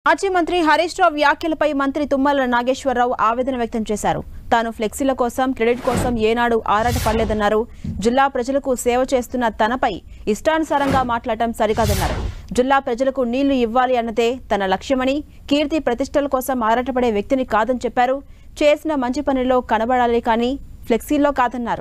మాజీ మంత్రి హరీష్ రావు వ్యాఖ్యలపై మంత్రి తుమ్మల నాగేశ్వరరావు ఆవేదన వ్యక్తం చేశారు తాను ఫ్లెక్సీల కోసం క్రెడిట్ కోసం ఏనాడు ఆరాటపడలేదన్నారు జిల్లా ప్రజలకు సేవ చేస్తున్న తనపై ఇష్టానుసారంగా మాట్లాడటం సరికాదన్నారు జిల్లా ప్రజలకు నీళ్లు ఇవ్వాలి అన్నదే తన లక్ష్యమని కీర్తి ప్రతిష్టల కోసం ఆరాటపడే వ్యక్తిని కాదని చెప్పారు చేసిన మంచి పనిలో కనబడాలి కానీ ఫ్లెక్సీల్లో కాదన్నారు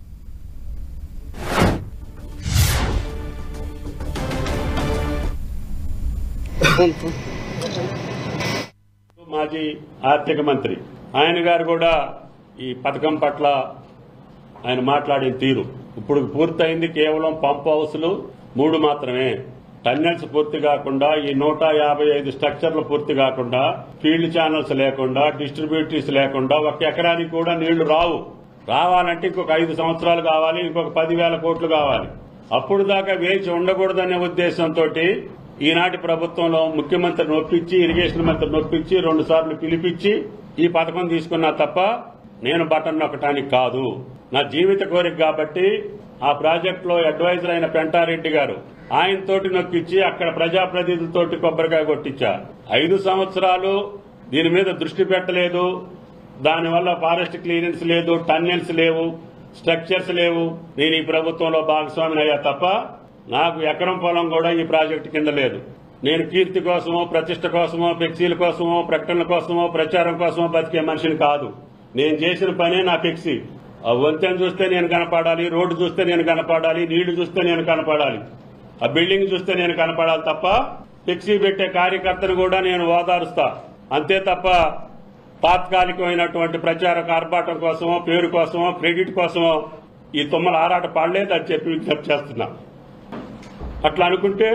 మాజీ ఆర్థిక మంత్రి ఆయన గారు కూడా ఈ పథకం పట్ల ఆయన మాట్లాడిన తీరు ఇప్పుడు పూర్తయింది కేవలం పంప్ హౌస్లు మూడు మాత్రమే టన్నెల్స్ పూర్తి కాకుండా ఈ నూట యాభై ఐదు స్ట్రక్చర్లు పూర్తి కాకుండా ఫీల్డ్ ఛానల్స్ లేకుండా డిస్ట్రిబ్యూటరీస్ లేకుండా ఒక ఎకరానికి కూడా నీళ్లు రావు రావాలంటే ఇంకొక ఐదు సంవత్సరాలు కావాలి ఇంకొక పదివేల కోట్లు కావాలి అప్పుడు దాకా వేచి ఉండకూడదనే ఉద్దేశంతో ఈనాటి ప్రభుత్వంలో ముఖ్యమంత్రి నొప్పించి ఇరిగేషన్ మంత్రి నొప్పించి రెండు సార్లు పిలిపించి ఈ పథకం తీసుకున్నా తప్ప నేను బటన్ నొక్కటానికి కాదు నా జీవిత కోరిక కాబట్టి ఆ ప్రాజెక్ట్ లో అడ్వైజర్ అయిన పెంటారెడ్డి గారు ఆయనతోటి నొప్పించి అక్కడ ప్రజాప్రతినిధులతోటి కొబ్బరికాయ కొట్టించా ఐదు సంవత్సరాలు దీని మీద దృష్టి పెట్టలేదు దానివల్ల ఫారెస్ట్ క్లియరెన్స్ లేదు టన్నెల్స్ లేవు స్ట్రక్చర్స్ లేవు నేను ఈ ప్రభుత్వంలో భాగస్వామిని అయ్యా తప్ప నాకు ఎకరం పొలం కూడా ఈ ప్రాజెక్టు కింద లేదు నేను కీర్తి కోసమో ప్రతిష్ట కోసమో ఫ్లెక్సీల కోసమో ప్రకటనల కోసమో ప్రచారం కోసమో బతికే మనిషిని కాదు నేను చేసిన పనే నా ఫ్లెక్సీ ఆ వంతెన చూస్తే నేను కనపడాలి రోడ్డు చూస్తే నేను కనపడాలి నీళ్లు చూస్తే నేను కనపడాలి ఆ బిల్డింగ్ చూస్తే నేను కనపడాలి తప్ప ఫ్లెక్సీ పెట్టే కార్యకర్తను కూడా నేను ఓదారుస్తా అంతే తప్ప తాత్కాలికమైనటువంటి ప్రచార కార్బాటం కోసమో పేరు కోసమో క్రెడిట్ కోసమో ఈ తుమ్మల ఆరాట పడలేదు అని చెప్పి విజ్ఞప్తి చేస్తున్నా అట్లా అనుకుంటే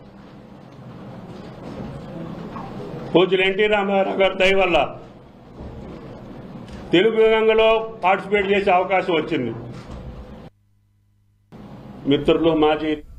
పూజలు ఎన్టీ రామారావు గారి దయ వల్ల తెలుగు గంగలో పార్టిసిపేట్ చేసే అవకాశం వచ్చింది మిత్రులు మాజీ